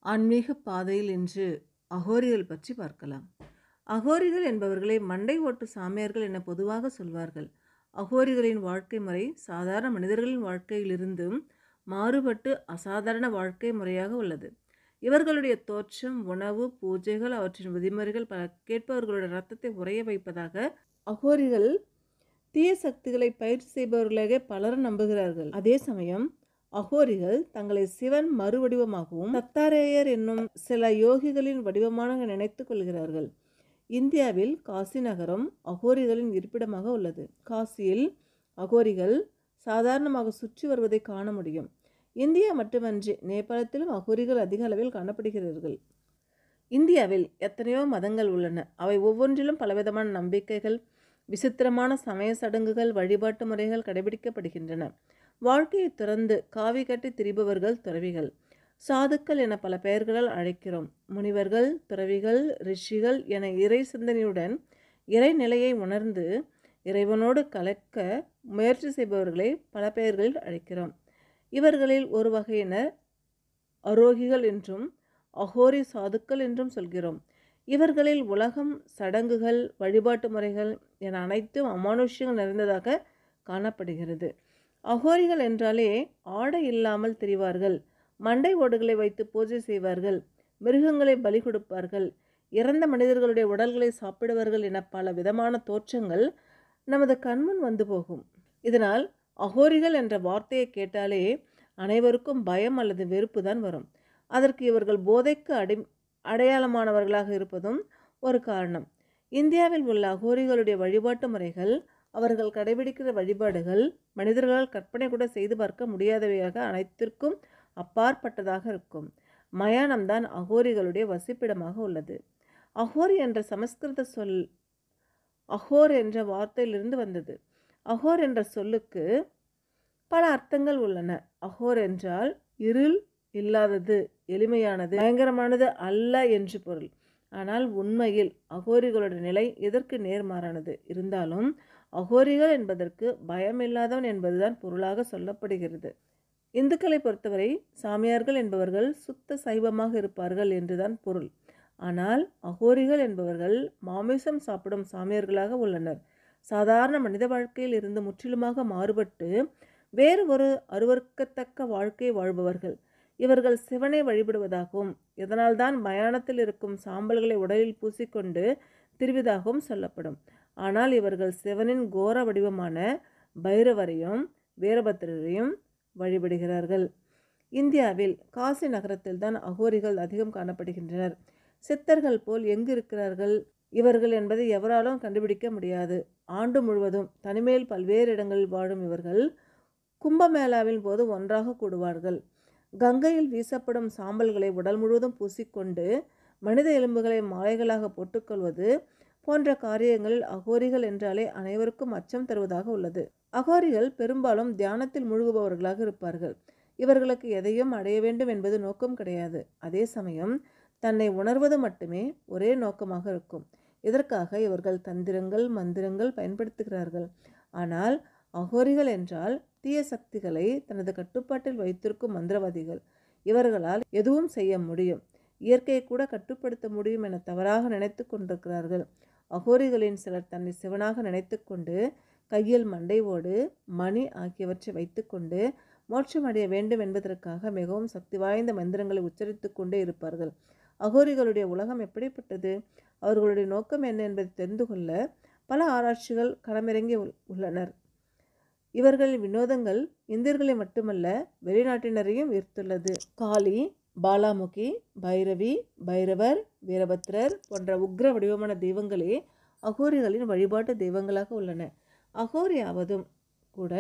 ஆன்மீக பாதையில் இன்று அகோரிகள் பற்றி பார்க்கலாம் அகோரிகள் என்பவர்களை மண்டை ஓட்டு சாமியார்கள் என பொதுவாக சொல்வார்கள் அகோரிகளின் வாழ்க்கை முறை சாதாரண மனிதர்களின் வாழ்க்கையிலிருந்தும் மாறுபட்டு அசாதாரண வாழ்க்கை முறையாக உள்ளது இவர்களுடைய தோற்றம் உணவு பூஜைகள் அவற்றின் விதிமுறைகள் பல கேட்பவர்களுடைய ரத்தத்தை உறைய வைப்பதாக அகோரிகள் தீய சக்திகளை பயிற்சி செய்பவர்களாக பலரும் நம்புகிறார்கள் அதே சமயம் அகோரிகள் தங்களை சிவன் மறுவடிவமாகவும் தத்தாரேயர் என்னும் சில யோகிகளின் வடிவமாக நினைத்துக் கொள்கிறார்கள் இந்தியாவில் காசி நகரம் அகோரிகளின் இருப்பிடமாக உள்ளது காசியில் அகோரிகள் சாதாரணமாக சுற்றி வருவதை காண முடியும் இந்தியா மட்டுமன்றி நேபாளத்திலும் அகோரிகள் அதிக அளவில் காணப்படுகிறார்கள் இந்தியாவில் எத்தனையோ மதங்கள் உள்ளன அவை ஒவ்வொன்றிலும் பலவிதமான நம்பிக்கைகள் விசித்திரமான சமய சடங்குகள் வழிபாட்டு முறைகள் கடைபிடிக்கப்படுகின்றன வாழ்க்கையை துறந்து காவி கட்டி திரிபவர்கள் துறவிகள் சாதுக்கள் என பல பெயர்களால் அழைக்கிறோம் முனிவர்கள் துறவிகள் ரிஷிகள் என இறை சிந்தனையுடன் இறை நிலையை உணர்ந்து இறைவனோடு கலக்க முயற்சி செய்பவர்களை பல பெயர்களில் அழைக்கிறோம் இவர்களில் ஒரு வகையினர் அரோகிகள் என்றும் அகோரி சாதுக்கள் என்றும் சொல்கிறோம் இவர்களில் உலகம் சடங்குகள் வழிபாட்டு முறைகள் என அனைத்தும் அமானுஷ்யங்கள் நிறைந்ததாக காணப்படுகிறது அகோரிகள் என்றாலே ஆடை இல்லாமல் திரிவார்கள் மண்டை ஓடுகளை வைத்து பூஜை செய்வார்கள் மிருகங்களை பலி கொடுப்பார்கள் இறந்த மனிதர்களுடைய உடல்களை சாப்பிடுவார்கள் என பல விதமான தோற்றங்கள் நமது கண்முன் வந்து போகும் இதனால் அகோரிகள் என்ற வார்த்தையை கேட்டாலே அனைவருக்கும் பயம் அல்லது வெறுப்பு தான் வரும் அதற்கு இவர்கள் போதைக்கு அடி அடையாளமானவர்களாக இருப்பதும் ஒரு காரணம் இந்தியாவில் உள்ள அகோரிகளுடைய வழிபாட்டு முறைகள் அவர்கள் கடைபிடிக்கிற வழிபாடுகள் மனிதர்களால் கற்பனை கூட செய்து பார்க்க முடியாதவையாக அனைத்திற்கும் அப்பாற்பட்டதாக இருக்கும் மயானம்தான் அகோரிகளுடைய வசிப்பிடமாக உள்ளது அகோரி என்ற சமஸ்கிருத சொல் அகோர் என்ற வார்த்தையிலிருந்து வந்தது அகோர் என்ற சொல்லுக்கு பல அர்த்தங்கள் உள்ளன அகோர் என்றால் இருள் இல்லாதது எளிமையானது பயங்கரமானது அல்ல என்று பொருள் ஆனால் உண்மையில் அகோரிகளுடைய நிலை இதற்கு நேர்மாறானது இருந்தாலும் அகோரிகள் என்பதற்கு பயமில்லாதவன் என்பதுதான் பொருளாக சொல்லப்படுகிறது இந்துக்களை பொறுத்தவரை சாமியார்கள் என்பவர்கள் சுத்த சைவமாக இருப்பார்கள் என்றுதான் பொருள் ஆனால் அகோரிகள் என்பவர்கள் மாமிசம் சாப்பிடும் சாமியார்களாக உள்ளனர் சாதாரண மனித வாழ்க்கையில் இருந்து முற்றிலுமாக மாறுபட்டு வேறு ஒரு அருவறுக்கத்தக்க வாழ்க்கை வாழ்பவர்கள் இவர்கள் சிவனை வழிபடுவதாகவும் இதனால்தான் மயானத்தில் இருக்கும் சாம்பல்களை உடலில் பூசிக்கொண்டு திருவிதாகவும் சொல்லப்படும் ஆனால் இவர்கள் சிவனின் கோர வடிவமான பைரவரையும் வீரபத்திரரையும் வழிபடுகிறார்கள் இந்தியாவில் காசி நகரத்தில் தான் அகோரிகள் அதிகம் காணப்படுகின்றனர் சித்தர்கள் போல் எங்கு இருக்கிறார்கள் இவர்கள் என்பதை எவராலும் கண்டுபிடிக்க முடியாது ஆண்டு முழுவதும் தனிமையில் பல்வேறு இடங்களில் வாழும் இவர்கள் கும்பமேளாவின் போது ஒன்றாக கூடுவார்கள் கங்கையில் வீசப்படும் சாம்பல்களை உடல் முழுவதும் பூசிக்கொண்டு மனித எலும்புகளை மாலைகளாக போட்டுக்கொள்வது போன்ற காரியங்களில் அகோரிகள் என்றாலே அனைவருக்கும் அச்சம் தருவதாக உள்ளது அகோரிகள் பெரும்பாலும் தியானத்தில் மூழ்குபவர்களாக இருப்பார்கள் இவர்களுக்கு எதையும் அடைய வேண்டும் என்பது நோக்கம் கிடையாது அதே சமயம் தன்னை உணர்வது மட்டுமே ஒரே நோக்கமாக இருக்கும் இதற்காக இவர்கள் தந்திரங்கள் மந்திரங்கள் பயன்படுத்துகிறார்கள் ஆனால் அகோரிகள் என்றால் தீய சக்திகளை தனது கட்டுப்பாட்டில் வைத்திருக்கும் மந்திரவாதிகள் இவர்களால் எதுவும் செய்ய முடியும் இயற்கையை கூட கட்டுப்படுத்த முடியும் என தவறாக நினைத்து கொண்டிருக்கிறார்கள் அகோரிகளின் சிலர் தன்னை சிவனாக நினைத்து கொண்டு கையில் மண்டை ஓடு மணி ஆகியவற்றை வைத்துக்கொண்டு மோட்சம் அடைய வேண்டும் என்பதற்காக மிகவும் சக்தி வாய்ந்த மந்திரங்களை உச்சரித்து கொண்டே இருப்பார்கள் அகோரிகளுடைய உலகம் எப்படிப்பட்டது அவர்களுடைய நோக்கம் என்ன என்பதை தெரிந்து கொள்ள பல ஆராய்ச்சிகள் களமிறங்கி உள்ளனர் இவர்களின் வினோதங்கள் இந்தியர்களை மட்டுமல்ல வெளிநாட்டினரையும் ஈர்த்துள்ளது காளி பாலாமுகி பைரவி பைரவர் வீரபத்ரர் போன்ற உக்ர வடிவமான தெய்வங்களே அகோரிகளின் வழிபாட்டு தெய்வங்களாக உள்ளன அகோரி ஆவதும் கூட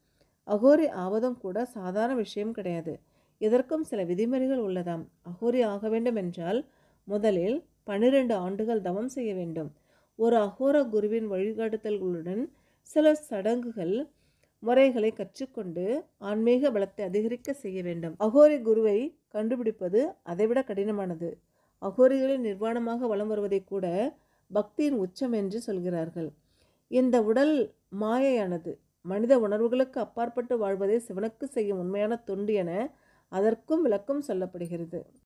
அகோரி ஆவதும் கூட சாதாரண விஷயம் கிடையாது இதற்கும் சில விதிமுறைகள் உள்ளதாம் அகோரி ஆக வேண்டும் என்றால் முதலில் பன்னிரண்டு ஆண்டுகள் தவம் செய்ய வேண்டும் ஒரு அகோர குருவின் வழிகாட்டுதல்களுடன் சில சடங்குகள் முறைகளை கற்றுக்கொண்டு ஆன்மீக பலத்தை அதிகரிக்க செய்ய வேண்டும் அகோரி குருவை கண்டுபிடிப்பது அதைவிட கடினமானது அகோரிகளின் நிர்வாணமாக வலம் வருவதை கூட பக்தியின் உச்சம் என்று சொல்கிறார்கள் இந்த உடல் மாயையானது மனித உணர்வுகளுக்கு அப்பாற்பட்டு வாழ்வதே சிவனுக்கு செய்யும் உண்மையான தொண்டு என அதற்கும் விளக்கம் சொல்லப்படுகிறது